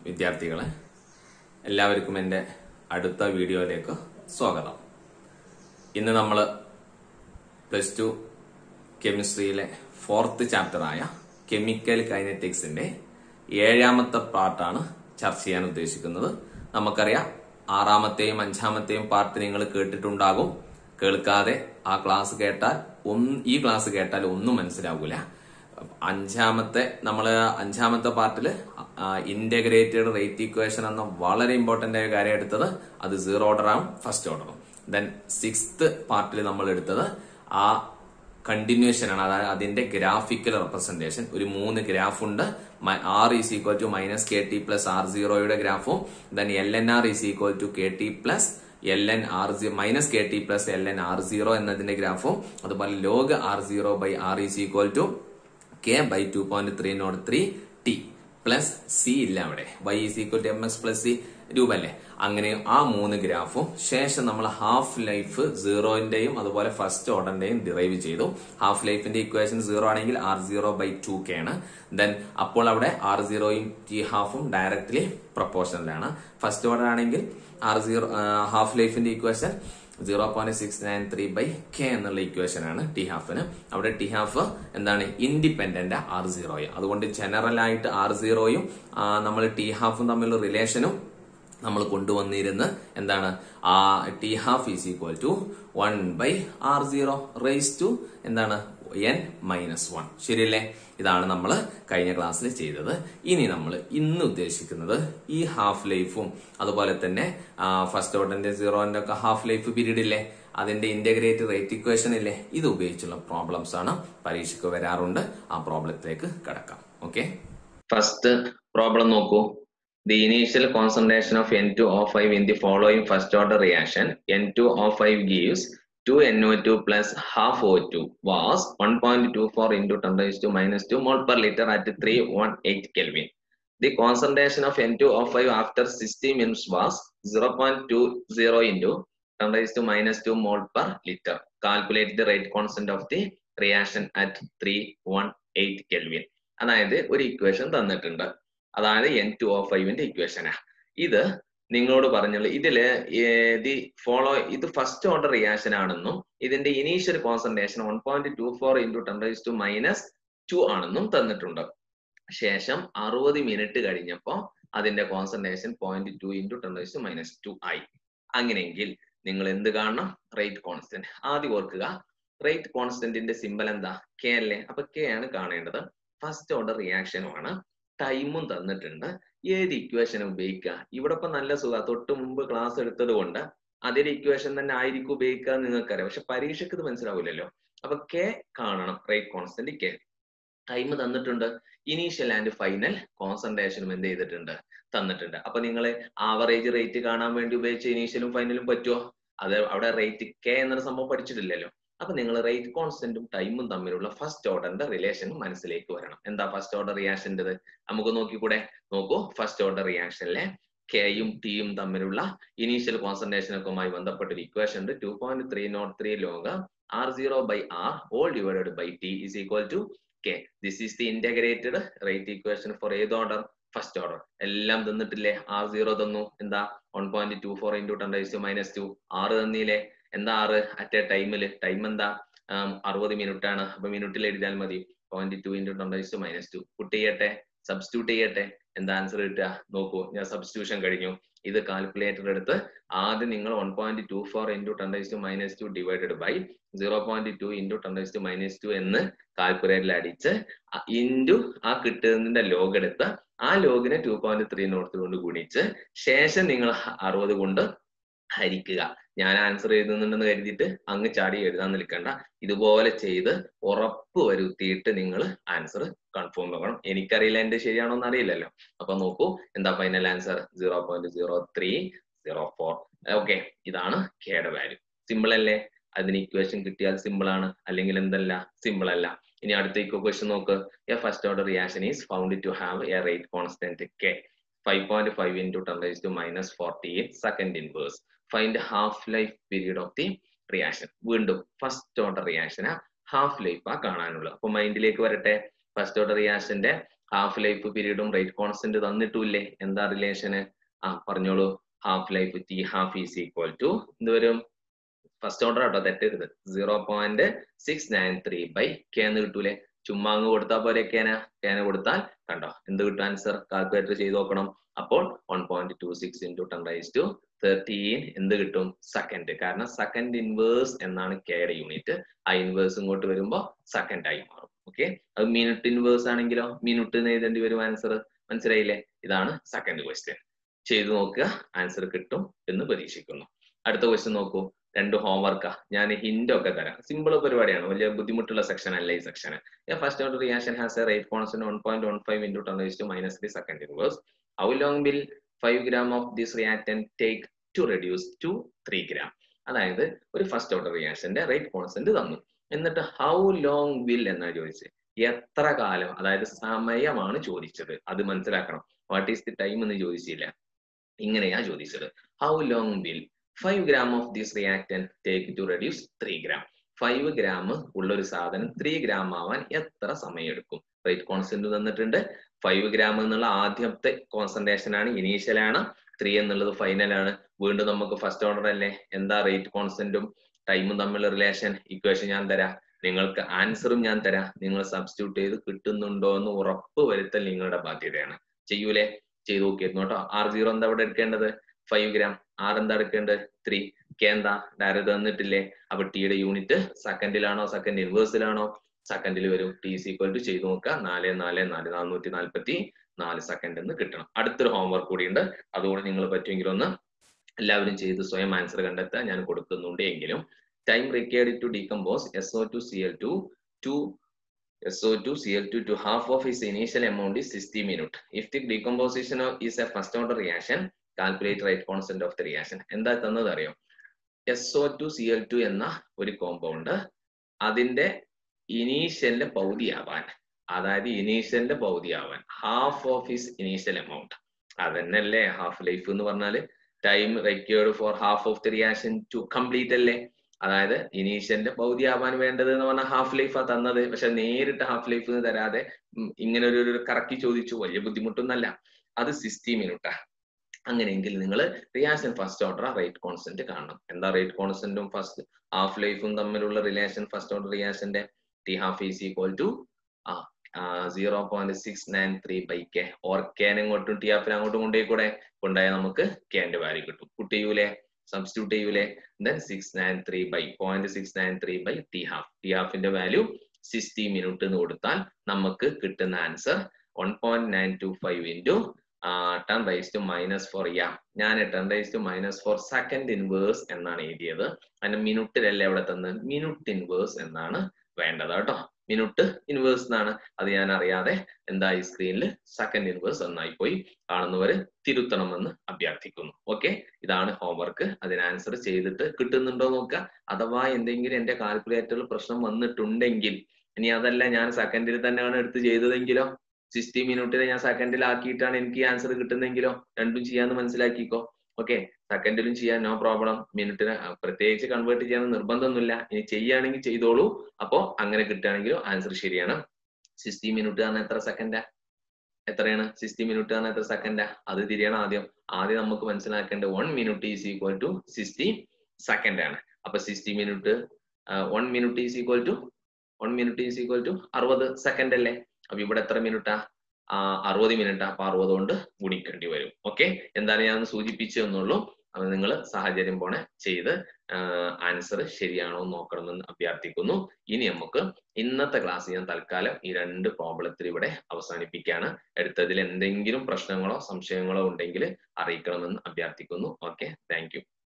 വിദ്യാർത്ഥികളെ എല്ലാവർക്കും എൻ്റെ അടുത്ത വീഡിയോയിലേക്ക് സ്വാഗതം ഇന്ന് നമ്മൾ പ്ലസ് ടു കെമിസ്ട്രിയിലെ ഫോർത്ത് ചാപ്റ്ററായ കെമിക്കൽ കൈനറ്റിക്സിന്റെ ഏഴാമത്തെ പാർട്ടാണ് ചർച്ച ചെയ്യാൻ ഉദ്ദേശിക്കുന്നത് നമുക്കറിയാം ആറാമത്തെയും അഞ്ചാമത്തെയും പാർട്ട് നിങ്ങൾ കേട്ടിട്ടുണ്ടാകും കേൾക്കാതെ ആ ക്ലാസ് കേട്ടാൽ ഒന്ന് ഈ ക്ലാസ് കേട്ടാൽ ഒന്നും മനസ്സിലാവൂല അഞ്ചാമത്തെ നമ്മൾ അഞ്ചാമത്തെ പാർട്ടിൽ ഇന്റഗ്രേറ്റഡ് റേറ്റ് ഇക്വേഷൻ എന്ന വളരെ ഇമ്പോർട്ടന്റ് ആയ കാര്യം എടുത്തത് അത് സീറോ ഓർഡർ ആണ് ഫസ്റ്റ് ഓർഡറും ദെൻ സിക്സ്ത് പാർട്ടിൽ നമ്മൾ എടുത്തത് ആ കണ്ടിന്യൂഷൻ ആണ് അതായത് അതിന്റെ ഗ്രാഫിക്കൽ റെപ്രസെന്റേഷൻ ഒരു മൂന്ന് ഗ്രാഫ് ഉണ്ട് R is equal to minus K T plus R സീറോയുടെ ഗ്രാഫും then L N R is equal to K T plus L N R minus K T plus L N R zero എന്നതിന്റെ ഗ്രാഫും അതുപോലെ log R zero by R is equal to K by two point three nought three T plus C ഇല്ല അവിടെ Y is equal to M X plus C രൂപല്ലേ അങ്ങനെ ആ മൂന്ന് ഗ്രാഫും ശേഷം നമ്മൾ ഹാഫ് ലൈഫ് സീറോന്റെയും അതുപോലെ ഫസ്റ്റ് ഓർഡറിന്റെയും ഡിറൈവ് ചെയ്തു ഹാഫ് ലൈഫിന്റെ ഇക്വേഷൻ സീറോ ആണെങ്കിൽ R zero by two K ആണ് ദെൻ അപ്പോൾ അവിടെ ആർ സീറോയും ടി ഹാഫും ഡയറക്ട്ലി പ്രൊപ്പോർഷനിലാണ് ഫസ്റ്റ് ഓർഡർ ആണെങ്കിൽ ആർ സീറോ ഹാഫ് ലൈഫിന്റെ equation zero point six nine three by K എന്നുള്ള ഇക്വേഷൻ ആണ് ടി ഹാഫിന് അവിടെ ടി ഹാഫ് എന്താണ് ഇൻഡിപെൻഡന്റ് ആർ സീറോയും അതുകൊണ്ട് ജനറൽ ആയിട്ട് ആർ സീറോയും നമ്മൾ ടി ഹാഫും തമ്മിലുള്ള റിലേഷനും നമ്മൾ കൊണ്ടുവന്നിരുന്ന് എന്താണ് ആ T half is equal to one by R zero raise to എന്താണ് എൻ മൈനസ് വൺ ശരിയല്ലേ ഇതാണ് നമ്മൾ കഴിഞ്ഞ ക്ലാസ്സിൽ ചെയ്തത് ഇനി നമ്മൾ ഇന്ന് ഉദ്ദേശിക്കുന്നത് ഈ ഹാഫ് ലൈഫും അതുപോലെ തന്നെ ഫസ്റ്റ് ഓർഡറിന്റെ സീറോന്റെ ഒക്കെ ഹാഫ് ലൈഫ് പീരീഡ് ഇല്ലേ അതിന്റെ ഇന്റഗ്രേറ്റ് റേറ്റ് ഇക്വേഷൻ ഇല്ലേ ഇത് ഉപയോഗിച്ചുള്ള പ്രോബ്ലംസ് ആണ് പരീക്ഷയ്ക്ക് വരാറുണ്ട് ആ പ്രോബ്ലത്തിലേക്ക് കിടക്കാം ഓക്കെ ഫസ്റ്റ് പ്രോബ്ലം നോക്കൂ The initial concentration of N2O5 in the following first order reaction, N2O5 gives 2NO2 plus half O2 was 1.24 into 10 raised to minus 2 mole per liter at 318 Kelvin. The concentration of N2O5 after 60 minutes was 0.20 into 10 raised to minus 2 mole per liter. Calculate the rate constant of the reaction at 318 Kelvin. അതായത് ഒരു equation തന്നിട്ടുണ്ട് അതായത് N two ഓ ഫൈവിന്റെ ഇക്വേഷനാ ഇത് നിങ്ങളോട് പറഞ്ഞുള്ള ഇതില് the follow ഇത് first order reaction ആണെന്നും ഇതിന്റെ initial concentration one point two four into ten raise to minus two ആണെന്നും തന്നിട്ടുണ്ട് ശേഷം അറുപത് മിനിറ്റ് കഴിഞ്ഞപ്പോൾ അതിന്റെ concentration point two into ten raise to minus two ആയി അങ്ങനെയെങ്കിൽ നിങ്ങൾ എന്ത് കാണണം റേറ്റ് കോൺസ്റ്റന്റ് ആദ്യം ഓർക്കുക റേറ്റ് കോൺസ്റ്റന്റിന്റെ സിമ്പൽ എന്താ കെ അല്ലേ അപ്പൊ കെ ആണ് കാണേണ്ടത് ഫസ്റ്റ് ഓർഡർ റിയാക്ഷനുമാണ് ടൈമും തന്നിട്ടുണ്ട് ഏത് ഇക്വേഷൻ ഉപയോഗിക്കുക ഇവിടെ ഇപ്പൊ നല്ല സുഖ തൊട്ട് മുമ്പ് ക്ലാസ് എടുത്തത് കൊണ്ട് അതേ ഇക്വേഷൻ തന്നെ ആയിരിക്കും ഉപയോഗിക്കുക നിങ്ങൾക്കറിയാം പക്ഷെ പരീക്ഷയ്ക്ക് ഇത് മനസ്സിലാവില്ലല്ലോ അപ്പൊ കെ കാണണം റേറ്റ് കോൺസ്റ്റന്റ് കെ ടൈം തന്നിട്ടുണ്ട് ഇനീഷ്യൽ ആൻഡ് ഫൈനൽ കോൺസെൻട്രേഷനും എന്ത് ചെയ്തിട്ടുണ്ട് തന്നിട്ടുണ്ട് അപ്പൊ നിങ്ങൾ ആവറേജ് റേറ്റ് കാണാൻ വേണ്ടി ഉപയോഗിച്ച ഇനീഷ്യലും ഫൈനലും പറ്റുമോ അത് അവിടെ റേറ്റ് കെ എന്നൊരു സംഭവം പഠിച്ചിട്ടില്ലല്ലോ അപ്പൊ നിങ്ങൾ റേറ്റ് കോൺസ്റ്റന്റും ടൈമും തമ്മിലുള്ള ഫസ്റ്റ് ഓർഡറിന്റെ റിലേഷൻ മനസ്സിലേക്ക് വരണം എന്താ ഫസ്റ്റ് ഓർഡർ റിയാക്ഷൻ്റെത് നമുക്ക് നോക്കിക്കൂടെ നോക്കൂ ഫസ്റ്റ് ഓർഡർ റിയാക്ഷനിലെ കെയും ടിയും തമ്മിലുള്ള ഇനീഷ്യൽ കോൺസെൻട്രേഷൻ ഒക്കെ ബന്ധപ്പെട്ട ഒരു ഇക്വേഷൻ ഉണ്ട് two point three nought three log R zero by R whole divided by T is equal to K this is the integrated rate equation for ഏത് ഓർഡർ ഫസ്റ്റ് ഓർഡർ എല്ലാം തന്നിട്ടില്ലേ R zero തന്നു എന്താ one point two four into ten raise to minus two ആറ് തന്നില്ലേ എന്താ ആറ് at A ടൈമിൽ ടൈം എന്താ അറുപത് മിനിറ്റ് ആണ് അപ്പൊ മിനിറ്റിൽ എഴുതിയാൽ മതി point two into ten raise to minus two put ചെയ്യട്ടെ സബ്സ്റ്റിറ്റ്യൂട്ട് ചെയ്യട്ടെ എന്താ ആൻസർ കിട്ടുക നോക്കൂ ഞാൻ സബ്സ്റ്റിറ്റ്യൂഷൻ കഴിഞ്ഞു ഇത് കാൽക്കുലേറ്റർ എടുത്ത് ആദ്യം നിങ്ങൾ one point two four into ten raise to minus two divided by zero point two into ten raise to minus two എന്ന് കാൽക്കുലേറ്ററിൽ അടിച്ച് ഇൻറ്റു ആ കിട്ടുന്നതിന്റെ ലോഗ് എടുത്ത് ആ ലോഗിനെ ടു പോയിന്റ് ത്രീ നോട്ട് കൊണ്ട് ഗുണിച്ച് ശേഷം നിങ്ങൾ അറുപത് കൊണ്ട് ഹരിക്കുക ഞാൻ ആൻസർ എഴുതുന്നുണ്ടെന്ന് കരുതിയിട്ട് അങ്ങ് ചാടി എഴുതാൻ നിൽക്കണ്ട ഇതുപോലെ ചെയ്ത് ഉറപ്പ് വരുത്തിയിട്ട് നിങ്ങൾ ആൻസർ കൺഫേം ചെയ്യണം എനിക്കറിയില്ല എന്റെ ശരിയാണോ എന്ന് അറിയില്ലല്ലോ അപ്പൊ നോക്കൂ എന്താ final answer zero point zero three zero four okay ഇതാണ് കെയുടെ വാല്യൂ സിമ്പിൾ അല്ലേ അതിന് ഇക്വേഷൻ കിട്ടിയാൽ സിമ്പിൾ ആണ് അല്ലെങ്കിൽ എന്തല്ല സിമ്പിൾ അല്ല ഇനി അടുത്ത ഇക്വേഷൻ നോക്ക് a first order reaction is found to have a rate constant K five point five into ten raise to minus forty eight second inverse find half life period of the reaction വീണ്ടും first order റിയാക്ഷന് half life ആ കാണാനുള്ളത് അപ്പൊ മൈൻഡിലേക്ക് വരട്ടെ first order റിയാക്ഷന്റെ half life പീരീഡും rate constant തന്നിട്ടില്ലേ എന്താ റിലേഷന് ആ പറഞ്ഞോളൂ half life T half is equal to എന്ത് വരും ഫസ്റ്റ് ഓർഡർ ആട്ടോ തെറ്റരുത് zero point six nine three by K എന്ന് കിട്ടൂലേ ചുമ്മാ അങ്ങ് കൊടുത്താൽ പോലെ കേന കേന കൊടുത്താൽ കണ്ടോ എന്ത് കിട്ടും ആൻസർ കാൽക്കുലേറ്റർ ചെയ്ത് നോക്കണം അപ്പോൾ one point two six into ten raise to thirteen എന്ത് കിട്ടും സെക്കൻഡ് കാരണം സെക്കൻഡ് ഇൻവേഴ്സ് എന്നാണ് കെയുടെ യൂണിറ്റ് ആ ഇൻവേഴ്സ് ഇങ്ങോട്ട് വരുമ്പോൾ സെക്കൻഡ് ആയി മാറും ഓക്കെ അത് മിനിറ്റ് ഇൻവേഴ്സ് ആണെങ്കിലോ മിനിറ്റ് എന്ന് എഴുതേണ്ടി വരും ആൻസർ മനസ്സിലായില്ലേ ഇതാണ് സെക്കൻഡ് ക്വസ്റ്റ്യൻ ചെയ്തു നോക്കുക ആൻസർ കിട്ടും എന്ന് പ്രതീക്ഷിക്കുന്നു അടുത്ത ക്വസ്റ്റ്യൻ നോക്കൂ രണ്ട് ഹോംവർക്കാ ഞാൻ ഹിന്റ് ഒക്കെ തരാം സിമ്പിൾ പരിപാടിയാണ് വലിയ ബുദ്ധിമുട്ടുള്ള സെക്ഷൻ അല്ല ഈ section first order reaction has a rate constant one point one five into ten to minus three second inverse how long will five gram of this reactant take to reduce to three gram അതായത് ഒരു first order റിയാക്ഷന്റെ rate constant തന്നു എന്നിട്ട് how long will എന്നാണ് ചോദിച്ചത് എത്ര കാലം അതായത് സമയമാണ് ചോദിച്ചത് അത് മനസ്സിലാക്കണം വാട്ട് ഈസ് ദി ടൈം എന്ന് ചോദിച്ചില്ല ഇങ്ങനെയാ ചോദിച്ചത് how long will five gram of this reactant take to reduce three gram five gram ഉള്ള ഒരു സാധനം ത്രീ ഗ്രാം ആവാൻ എത്ര സമയം എടുക്കും റേറ്റ് കോൺസ്റ്റന്റ് തന്നിട്ടുണ്ട് ഫൈവ് ഗ്രാം എന്നുള്ള ആദ്യത്തെ കോൺസെൻട്രേഷൻ ആണ് ഇനീഷ്യൽ ആണ് ത്രീ എന്നുള്ളത് ഫൈനൽ ആണ് വീണ്ടും നമുക്ക് ഫസ്റ്റ് ഓർഡർ അല്ലേ എന്താ റേറ്റ് കോൺസ്റ്റന്റും ടൈമും തമ്മിലുള്ള റിലേഷൻ ഇക്വേഷൻ ഞാൻ തരാം നിങ്ങൾക്ക് ആൻസറും ഞാൻ തരാം നിങ്ങൾ സബ്സ്റ്റിറ്റ്യൂട്ട് ചെയ്ത് കിട്ടുന്നുണ്ടോ എന്ന് ഉറപ്പ് വരുത്തൽ നിങ്ങളുടെ ബാധ്യതയാണ് ചെയ്യൂലേ ചെയ്തു നോക്കിയിരുന്നു കേട്ടോ ആർ സീറോ എന്താ ഇവിടെ എടുക്കേണ്ടത് ഫൈവ് ഗ്രാം ആർ എന്താ എടുക്കേണ്ടത് ത്രീ കെ എന്താ ഡയറക്റ്റ് തന്നിട്ടില്ലേ അപ്പൊ ടിയുടെ യൂണിറ്റ് സെക്കൻഡിലാണോ സെക്കൻഡ് ഇൻവേഴ്സിലാണോ സെക്കൻഡിൽ വരും ടി ഇസ് ഈക്വൽ ടു ചെയ്ത് നോക്കുക നാല് നാല് നാല് നാനൂറ്റി നാൽപ്പത്തി നാല് സെക്കൻഡ് എന്ന് കിട്ടണം അടുത്തൊരു ഹോംവർക്ക് കൂടിയുണ്ട് അതുകൂടെ നിങ്ങൾ പറ്റുമെങ്കിൽ ഒന്ന് എല്ലാവരും ചെയ്ത് സ്വയം ആൻസർ കണ്ടെത്താൻ ഞാൻ കൊടുക്കുന്നുണ്ട് എങ്കിലും time required to decompose S O two C L two to SO2 Cl2 to half of its initial amount is 60 minute. If the decomposition of is a first order reaction, calculate rate constant of the reaction. എന്താ തന്നത് അറിയോ S O two C L two എന്ന ഒരു compound അതിന്റെ ഇനീഷ്യലിന്റെ പൗതിയാവാൻ അതായത് ഇനീഷ്യലിന്റെ പൗതിയാവാൻ half of his initial amount അതന്നെയല്ലേ ഹാഫ് ലൈഫ് എന്ന് പറഞ്ഞാല് time required for half of the reaction to complete അല്ലേ അതായത് ഇനീഷ്യലിന്റെ പൗതി ആവാൻ വേണ്ടത് എന്ന് പറഞ്ഞാൽ ഹാഫ് ലൈഫാ തന്നത് പക്ഷെ നേരിട്ട് ഹാഫ് ലൈഫ് തരാതെ ഇങ്ങനെ ഒരു ഒരു കറക്കി ചോദിച്ചു വലിയ ബുദ്ധിമുട്ടൊന്നല്ല അത് സിക്സ്റ്റി മിനിറ്റാ അങ്ങനെയെങ്കിൽ നിങ്ങൾ reaction first order rate constant കാണണം എന്താ റേറ്റ് കോൺസ്റ്റന്റും ഫസ്റ്റ് ഹാഫ് ലൈഫും തമ്മിലുള്ള റിലേഷൻ ഫസ്റ്റ് ഓർഡർ റിയാക്ഷന്റെ T half is equal to ആ zero point six nine three by K or കെനെ ഇങ്ങോട്ടും ടി ഹാഫിനെ അങ്ങോട്ടും കൊണ്ടുപോയി കൂടെ കൊണ്ടുപോയാൽ നമുക്ക് കെന്റെ വാല്യൂ കിട്ടും കുട്ടി ചെയ്യൂലേ സബ്സ്റ്റിറ്റ്യൂട്ട് ചെയ്യൂലേ then six nine three by point six nine three by T half T ഹാഫിന്റെ വാല്യൂ സിക്സ്റ്റി മിനിറ്റ് എന്ന് കൊടുത്താൽ നമുക്ക് കിട്ടുന്ന answer one point nine two five into ten raise to minus four യാ ഞാൻ ten raise to minus four second inverse എന്നാണ് എഴുതിയത് അതിന്റെ മിനിറ്റിലല്ല എവിടെ തന്നത് മിനിറ്റ് ഇൻവേഴ്സ് എന്നാണ് വേണ്ടത് കേട്ടോ മിനിറ്റ് ഇൻവേഴ്സ് എന്നാണ് അത് ഞാൻ അറിയാതെ എന്താ ഈ സ്ക്രീനിൽ സെക്കൻഡ് ഇൻവേഴ്സ് എന്നായി പോയി കാണുന്നവര് തിരുത്തണമെന്ന് അഭ്യർത്ഥിക്കുന്നു ഓക്കെ ഇതാണ് ഹോംവർക്ക് അതിന് ആൻസർ ചെയ്തിട്ട് കിട്ടുന്നുണ്ടോ നോക്കുക അഥവാ എന്തെങ്കിലും എന്റെ കാൽക്കുലേറ്ററിൽ പ്രശ്നം വന്നിട്ടുണ്ടെങ്കിൽ ഇനി അതല്ല ഞാൻ സെക്കൻഡിൽ തന്നെയാണ് എടുത്ത് ചെയ്തതെങ്കിലോ സിക്സ്റ്റി മിനിറ്റിൽ ഞാൻ സെക്കൻഡിൽ ആക്കിയിട്ടാണ് എനിക്ക് ആൻസർ കിട്ടുന്നെങ്കിലോ രണ്ടും ചെയ്യാന്ന് മനസ്സിലാക്കിക്കോ ഓക്കെ സെക്കൻഡിലും ചെയ്യാൻ നോ പ്രോബ്ലം മിനിറ്റിന് പ്രത്യേകിച്ച് കൺവേർട്ട് ചെയ്യാൻ നിർബന്ധമൊന്നുമില്ല ഇനി ചെയ്യുകയാണെങ്കിൽ ചെയ്തോളൂ അപ്പോ അങ്ങനെ കിട്ടുകയാണെങ്കിലും ആൻസർ ശരിയാണ് സിക്സ്റ്റി മിനിറ്റ് ആണ് എത്ര സെക്കൻഡാ എത്രയാണ് സിക്സ്റ്റി മിനിറ്റ് ആണ് എത്ര സെക്കൻഡാ അത് തിരിയണം ആദ്യം ആദ്യം നമുക്ക് മനസ്സിലാക്കേണ്ട one minute is equal to sixty second ആണ് അപ്പൊ sixty minute one minute is equal to one minute is equal to അറുപത് സെക്കൻഡ് അല്ലേ അപ്പൊ ഇവിടെ എത്ര മിനിറ്റാ അറുപത് മിനിറ്റ് അപ്പൊ അറുപത് കൊണ്ട് ഗുണിക്കേണ്ടി വരും ഓക്കെ എന്തായാലും ഞാൻ സൂചിപ്പിച്ചു എന്നുള്ളൂ അപ്പൊ നിങ്ങൾ സാഹചര്യം പോണെ ചെയ്ത് ആൻസർ ശരിയാണോ എന്ന് നോക്കണമെന്ന് അഭ്യർത്ഥിക്കുന്നു ഇനി നമുക്ക് ഇന്നത്തെ ക്ലാസ് ഞാൻ തൽക്കാലം ഈ രണ്ട് പ്രോബ്ലത്തിൽ ഇവിടെ അവസാനിപ്പിക്കുകയാണ് എടുത്തതിൽ എന്തെങ്കിലും പ്രശ്നങ്ങളോ സംശയങ്ങളോ ഉണ്ടെങ്കിൽ അറിയിക്കണമെന്ന് അഭ്യർത്ഥിക്കുന്നു ഓക്കെ താങ്ക്